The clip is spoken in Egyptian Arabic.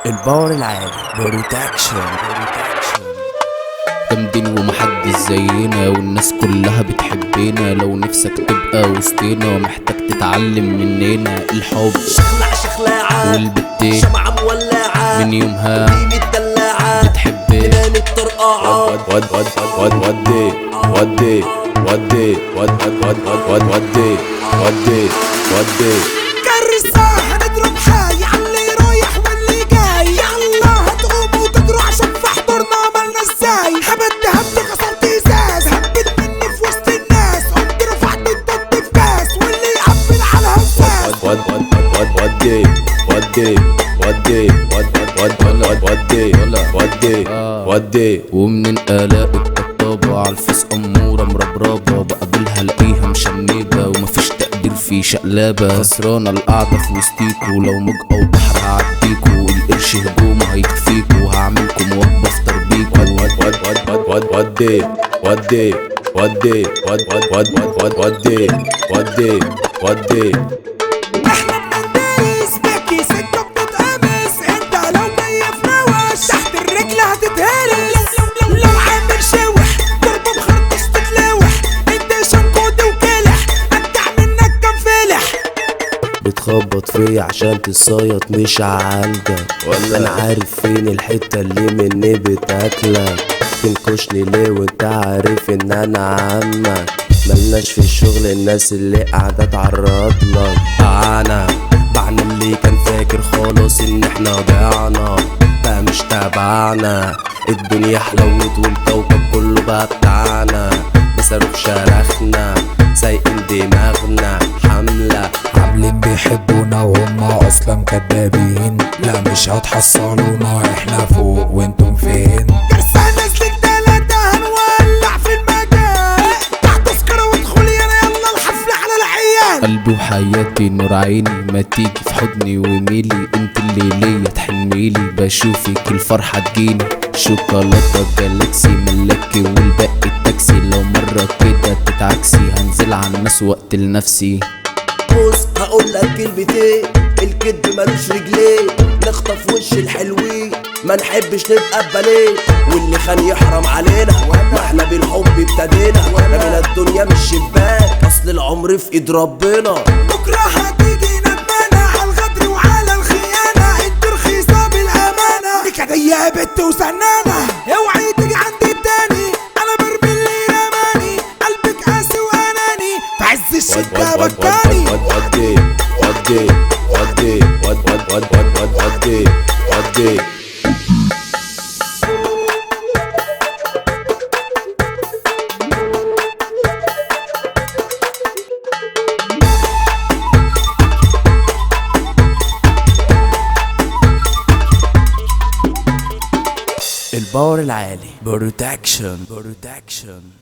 الباور العالي بروتكشن جامدين ومحدش زينا والناس كلها بتحبنا لو نفسك تبقى وسطينا محتاج تتعلم مننا الحب شخلع شخلاعة والبتين شمعة مولعة من يومها دين الدلاعة بتحب بنان الطرقعة ود ود ود ود ودي ودي ودي ود ود ود ود ود ودي ودي ودي كرسة هنضرب حي على اللي رايح واللي جاي يلا هتقوم وتجروا عشان في حضورنا عملنا ازاي هبت هبت كسرت ازاز هبت مني في وسط الناس قمت رفعت الضد في كاس واللي يقفل على هزاز ود ود ود ود ودي ودي ودي ود ود ود ود ودي ودي ودي ومن آلاء الطبطابة عالفيس أمورة مربربة بقابلها الاقيها مشنبة ومفيش تقدير في شقلابة خسرانة القعدة في وسطيكوا لو موج أو بحر هعديكوا القرش هجوم هيكفيكوا هعملكم وجبة افطر بيكوا ود ود ود ود ود ودي ودي ودي ود ود ود ود ود ودي ودي ودي احنا بندرس باكي سكة بتتقمص انت لو جاي في نوش تحت الرجل هتتهرس لو عامل شوح ضربة بخرطش تتلوح انت شنكود وكلح ابدع منك كام فلح بتخبط فيا عشان تصيط مش عالجك ولا انا عارف فين الحتة اللي مني بتاكلك تنكشني ليه وانت عارف ان انا عمك ملناش في الشغل الناس اللي قاعدة تعرض لك انا بعنا اللي كان فاكر خلاص ان احنا ضيعنا بقى مش تبعنا الدنيا حلوت والكوكب كله بقى بتاعنا بصاروخ شرخنا سايقين دماغنا حملة عاملين بيحبونا وهم اصلا كدابين لا مش هتحصلونا احنا فوق وانتم فين كرسة نزلت تلاتة هنولع في المجال تحت تذكرة وادخلي انا يلا الحفلة على العيال قلبي وحياتي نور عيني ما تيجي في حضني وميلي انت اللي ليا تحنيلي بشوفك الفرحة تجيني شوكولاتة جالاكسي ملكي والباقي التاكسي لو مرة كده تتعكسي هنزل على الناس وقت لنفسي بص هقول لك كلمتين الكدب ملوش رجلين نخطف وش الحلوين ما نحبش نبقى بباليه واللي خان يحرم علينا ما احنا بالحب ابتدينا رمينا الدنيا من الشباك اصل العمر في ايد ربنا بكرة هتيجي ندمانة على الغدر وعلى الخيانة انت رخيصة بالأمانة دي كده يا بت وسنانة اوعي تيجي عندي تاني انا برمي اللي رماني قلبك قاسي واناني في عز ود الشدة ود ود بكاني ود ودي ودي ودي ود ود ود ود ود ودي ودي الباور العالي بروتكشن بروتكشن